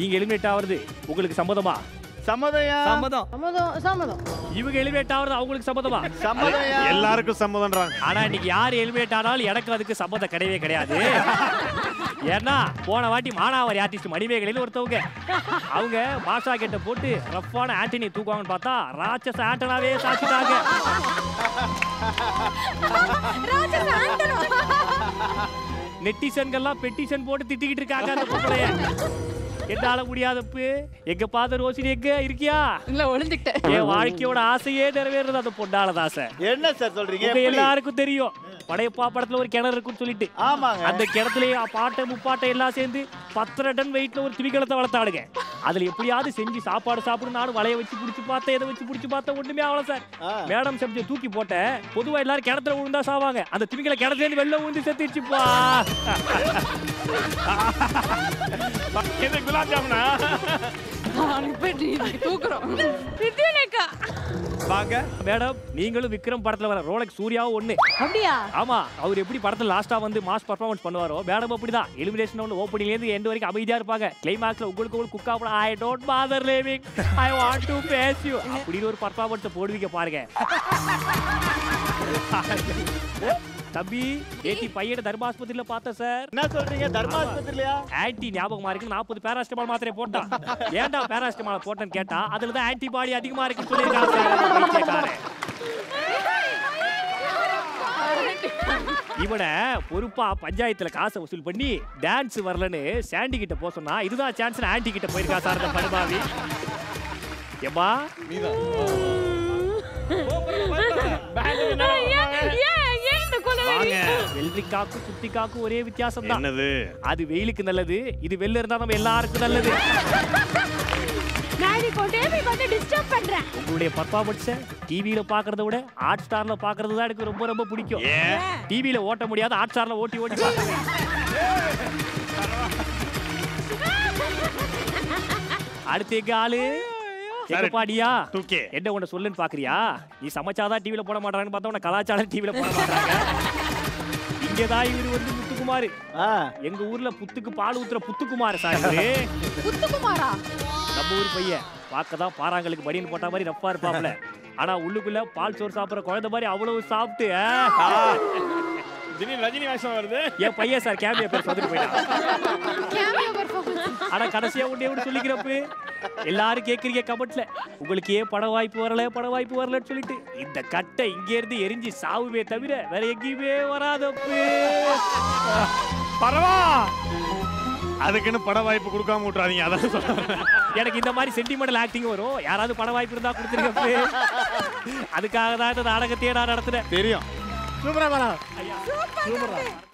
நீங்க எலிமினேட் ஆவறது உங்களுக்கு சம்மதமா சம்மதயா சம்மதம் சம்மதம் சம்மதம் இவங்க எலிமினேட் ஆவறது அவங்களுக்கு சம்மதமா சம்மதயா எல்லாருக்கும் சம்மதம்ன்றாங்க ஆனா இன்னைக்கு யார் எலிமினேட் ஆனாலும் எனக்கு அதுக்கு சம்மதம் கிடையவே கிடையாது ஏன்னா போன வாட்டி மானாவாரி ஆர்டிஸ்ட் மணிமேகலையில் ஒருத்தவங்க அவங்க மாஷா கிட்ட போட்டு ரஃப்பான ஆண்டனி தூக்குவாங்கன்னு பார்த்தா ராட்சச ஆண்டனாவே சாச்சிட்டாங்க நெட்டிசன்கள்லாம் பெட்டிஷன் போட்டு திட்டிக்கிட்டு இருக்காங்க அந்த பொம்பளைய என்னால முடியாதப்பு எங்க பாத ரோசினி எங்க இருக்கியா இல்ல ஒளிஞ்சுக்கிட்டேன் என் வாழ்க்கையோட ஆசையே நிறைவேறது அந்த பொண்டாள ஆசை என்ன சார் சொல்றீங்க உங்க எப்படி? எல்லாருக்கும் தெரியும் படையப்பா படத்துல ஒரு கிணறு இருக்குன்னு சொல்லிட்டு ஆமாங்க அந்த கிணத்துலயே பாட்டை முப்பாட்டை எல்லாம் சேர்ந்து பத்தரை டன் வெயிட்ல ஒரு திமிங்கலத்தை வளர்த்தாளுங்க அதுல எப்படியாவது செஞ்சு சாப்பாடு சாப்பிடு நானும் வலைய வச்சு புடிச்சு பார்த்தேன் எதை வச்சு புடிச்சு பார்த்தேன் ஒண்ணுமே ஆகல சார் ஆ. மேடம் சப்ஜெக்ட் தூக்கி போட்டேன் பொதுவா எல்லாரும் கிணத்துல விழுந்தா சாவாங்க அந்த திமிங்கல கிணத்துல இருந்து வெளில விழுந்து செத்துச்சுப்பா இது குலாப் ஜாமுனா தூக்குறோம் ரித்வினேக்கா வாங்க மேடம் நீங்களும் விக்ரம் படத்துல வர ரோலக் சூர்யாவும் ஒண்ணு அப்படியா ஆமா அவர் எப்படி படத்துல லாஸ்டா வந்து மாஸ் பர்ஃபார்மன்ஸ் பண்ணுவாரோ மேடம் அப்படிதான் எலிமினேஷன் ஒன்று ஓப்பனிங்ல இருந்து எண்ட் வரைக்கும் அமைதியா இருப்பாங்க கிளைமாக்ஸ்ல உங்களுக்கு உங்களுக்கு குக்கா போட I don't bother living I want to face you அப்படின்னு ஒரு பர்ஃபார்மன்ஸ் போடுவீங்க பாருங்க தம்பி ஏத்தி பையனை தர்மாஸ்பத்திரியில பார்த்தேன் சார் என்ன சொல்றீங்க தர்மாஸ்பத்திரியா ஆன்டி ஞாபகமா இருக்கு நாற்பது பேராஸ்டமால் மாத்திரை போட்டான் ஏன்டா பேராஸ்டமால் போட்டேன்னு கேட்டா அதுல தான் ஆன்டிபாடி அதிகமா இருக்குன்னு சொல்லியிருக்காங்க சார் அந்த பைத்தியக்காரன். இவனை பொறுப்பா பஞ்சாயத்துல காசை வசூல் பண்ணி டான்ஸ் வரலன்னு சாண்டி கிட்ட போக சொன்னா இதுதான் சான்ஸ் ஆன்டி கிட்ட போயிருக்கா சார் இந்த படுபாவி ஏமா வாங்க வெள்ளரிக்காக்கு குத்திக்காக்கு ஒரே வித்தியாசம் தான் என்னது அது வெயிலுக்கு நல்லது இது வெளில இருந்தா நம்ம எல்லாருக்கும் நல்லது நான் இப்போ டேவி வந்து டிஸ்டர்ப் பண்றேன் உங்களுடைய பர்ஃபார்மன்ஸை டிவியில பாக்குறத விட ஹாட் ஸ்டார்ல பாக்குறது தான் எனக்கு ரொம்ப ரொம்ப பிடிக்கும் ஏன் டிவியில ஓட்ட முடியாத ஹாட் ஸ்டார்ல ஓட்டி ஓட்டி பார்த்துருவேன் அடுத்து எங்க ஆளு எங்க பாடியா தூக்கே என்ன உன்னை சொல்லுன்னு பாக்குறியா நீ சமைச்சாதான் டிவில போட மாட்டாங்கன்னு பார்த்தா உன்னை கலாச்சாரம் டிவில போட மாட்டாங்க இங்கதான் இவரு வந்து முத்துக்குமார் ஆ எங்க ஊர்ல புத்துக்கு பால் ஊத்துற புத்துக்குமார் சார் இவரு முத்துக்குமாரா நம்ம ஊர் பையன் பார்க்க தான் பாறாங்களுக்கு படின்னு போட்ட மாதிரி ரப்பா இருப்பாப்ல ஆனா உள்ளுக்குள்ள பால் சோறு சாப்பிடுற குழந்தை மாதிரி அவ்வளவு சாப்பிட்டு ஆ, திடீர்னு ரஜினி வேஷம் வருது என் பையன் சார் கேமியா பேர் சொல்லிட்டு போயிட்டான் கேமியோ பெர்ஃபார்மன்ஸ் ஆனா கடைசியா ஒண்ணே ஒன்று சொல்லிக்கிறப்ப எல்லாரும் கேக்குறீங்க கமெண்ட்ல உங்களுக்கு ஏன் பட வாய்ப்பு வரல பட வாய்ப்பு வரலன்னு சொல்லிட்டு இந்த கட்டை இங்க இருந்து எரிஞ்சு சாவுமே தவிர வேற எங்கேயுமே வராதப்பு பரவா அதுக்குன்னு பட வாய்ப்பு கொடுக்காம விட்டுறாதீங்க அதான் சொல்றேன் எனக்கு இந்த மாதிரி சென்டிமெண்டல் ஆக்டிங் வரும் யாராவது பட வாய்ப்பு இருந்தா கொடுத்துருக்கப்ப அதுக்காக தான் இந்த நாடகத்தையே நான் நடத்துறேன் தெரியும் சூப்பரா ஐயா சூப்பரா